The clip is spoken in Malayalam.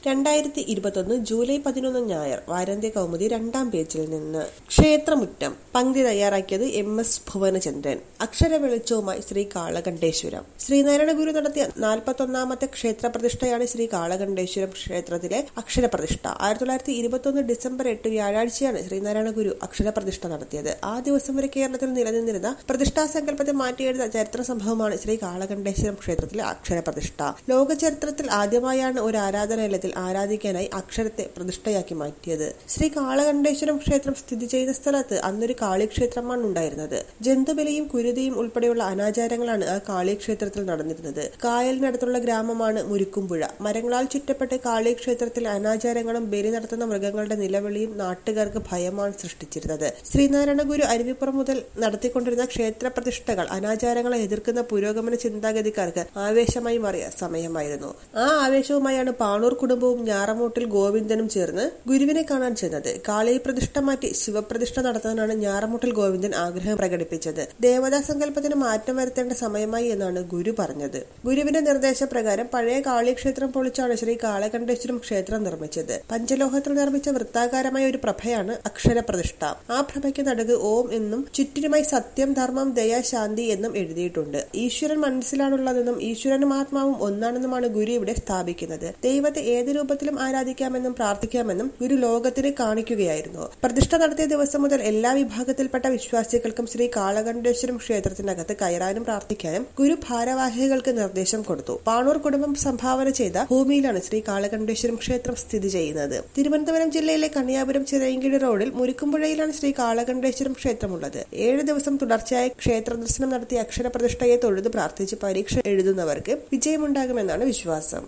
രണ്ടായിരത്തി ഇരുപത്തൊന്ന് ജൂലൈ പതിനൊന്ന് ഞായർ വാരാന്ത്യ കൗമുദി രണ്ടാം പേജിൽ നിന്ന് ക്ഷേത്രമുറ്റം പങ്ക്തി തയ്യാറാക്കിയത് എം എസ് ഭുവനചന്ദ്രൻ അക്ഷര വെളിച്ചവുമായി ശ്രീ കാളകണ്ഠേശ്വരം ശ്രീനാരായണ ഗുരു നടത്തിയ നാൽപ്പത്തൊന്നാമത്തെ ക്ഷേത്രപ്രതിഷ്ഠയാണ് ശ്രീ കാളകണ്ഠേശ്വരം ക്ഷേത്രത്തിലെ അക്ഷരപ്രതിഷ്ഠ ആയിരത്തി തൊള്ളായിരത്തി ഇരുപത്തൊന്ന് ഡിസംബർ എട്ട് വ്യാഴാഴ്ചയാണ് ശ്രീനാരായണ ഗുരു അക്ഷരപ്രതിഷ്ഠ നടത്തിയത് ആ ദിവസം വരെ കേരളത്തിൽ നിലനിന്നിരുന്ന പ്രതിഷ്ഠാ സങ്കല്പത്തെ മാറ്റിയെഴുത ചരിത്ര സംഭവമാണ് ശ്രീ കാളകണ്ഠേശ്വരം ക്ഷേത്രത്തിലെ അക്ഷരപ്രതിഷ്ഠ ലോക ചരിത്രത്തിൽ ആദ്യമായാണ് ഒരു ആരാധനാലയത്തിൽ ആരാധിക്കാനായി അക്ഷരത്തെ പ്രതിഷ്ഠയാക്കി മാറ്റിയത് ശ്രീ കാളകണ്ഠേശ്വരം ക്ഷേത്രം സ്ഥിതി ചെയ്യുന്ന സ്ഥലത്ത് അന്നൊരു കാളിക്ഷേത്രമാണ് ഉണ്ടായിരുന്നത് ജന്തുബലിയും കുരുതിയും ഉൾപ്പെടെയുള്ള അനാചാരങ്ങളാണ് ആ കാളിക്ഷേത്രത്തിൽ നടന്നിരുന്നത് കായലിനടുത്തുള്ള ഗ്രാമമാണ് മുരുക്കുംപുഴ മരങ്ങളാൽ ചുറ്റപ്പെട്ട് കാളിക്ഷേത്രത്തിൽ അനാചാരങ്ങളും ബലി നടത്തുന്ന മൃഗങ്ങളുടെ നിലവിളിയും നാട്ടുകാർക്ക് ഭയമാണ് സൃഷ്ടിച്ചിരുന്നത് ശ്രീനാരായണ ഗുരു അരുവിപ്പുറം മുതൽ നടത്തിക്കൊണ്ടിരുന്ന ക്ഷേത്ര പ്രതിഷ്ഠകൾ അനാചാരങ്ങളെ എതിർക്കുന്ന പുരോഗമന ചിന്താഗതിക്കാർക്ക് ആവേശമായി മാറിയ സമയമായിരുന്നു ആ ആവേശവുമായാണ് പാണൂർ കുടുംബവും ഞാറമൂട്ടിൽ ഗോവിന്ദനും ചേർന്ന് ഗുരുവിനെ കാണാൻ ചെന്നത് കാളി പ്രതിഷ്ഠ മാറ്റി ശിവപ്രതിഷ്ഠ നടത്താനാണ് ഞാറമൂട്ടിൽ ഗോവിന്ദൻ ആഗ്രഹം പ്രകടിപ്പിച്ചത് ദേവതാ സങ്കല്പത്തിന് മാറ്റം വരുത്തേണ്ട സമയമായി എന്നാണ് ഗുരു പറഞ്ഞത് ഗുരുവിന്റെ നിർദ്ദേശപ്രകാരം പഴയ കാളിക്ഷേത്രം പൊളിച്ചാണ് ശ്രീ കാളകണ്ഠേശ്വരം ക്ഷേത്രം നിർമ്മിച്ചത് പഞ്ചലോഹത്തിൽ നിർമ്മിച്ച വൃത്താകാരമായ ഒരു പ്രഭയാണ് അക്ഷരപ്രതിഷ്ഠ ആ പ്രഭയ്ക്ക് നടുക്ക് ഓം എന്നും ചുറ്റിനുമായി സത്യം ധർമ്മം ദയ ശാന്തി എന്നും എഴുതിയിട്ടുണ്ട് ഈശ്വരൻ മനസ്സിലാണുള്ളതെന്നും ഈശ്വരനും ആത്മാവും ഒന്നാണെന്നുമാണ് ഗുരു ഇവിടെ സ്ഥാപിക്കുന്നത് ദൈവത്തെ ഏത് രൂപത്തിലും ആരാധിക്കാമെന്നും പ്രാർത്ഥിക്കാമെന്നും ഗുരു ലോകത്തിന് കാണിക്കുകയായിരുന്നു പ്രതിഷ്ഠ നടത്തിയ ദിവസം മുതൽ എല്ലാ വിഭാഗത്തിൽപ്പെട്ട വിശ്വാസികൾക്കും ശ്രീ കാളകണ്ഠേശ്വരം ക്ഷേത്രത്തിനകത്ത് കയറാനും പ്രാർത്ഥിക്കാനും ഗുരു ഭാരവാഹികൾക്ക് നിർദ്ദേശം കൊടുത്തു പാണൂർ കുടുംബം സംഭാവന ചെയ്ത ഭൂമിയിലാണ് ശ്രീ കാളകണ്ഠേശ്വരം ക്ഷേത്രം സ്ഥിതി ചെയ്യുന്നത് തിരുവനന്തപുരം ജില്ലയിലെ കണിയാപുരം ചിറയൻകിഴി റോഡിൽ മുരുക്കുംപുഴയിലാണ് ശ്രീ കാളകണ്ഠേശ്വരം ക്ഷേത്രമുള്ളത് ഏഴ് ദിവസം തുടർച്ചയായി ക്ഷേത്ര ദർശനം നടത്തിയ അക്ഷരപ്രതിഷ്ഠയെ തൊഴുത് പ്രാർത്ഥിച്ച് പരീക്ഷ എഴുതുന്നവർക്ക് വിജയമുണ്ടാകുമെന്നാണ് വിശ്വാസം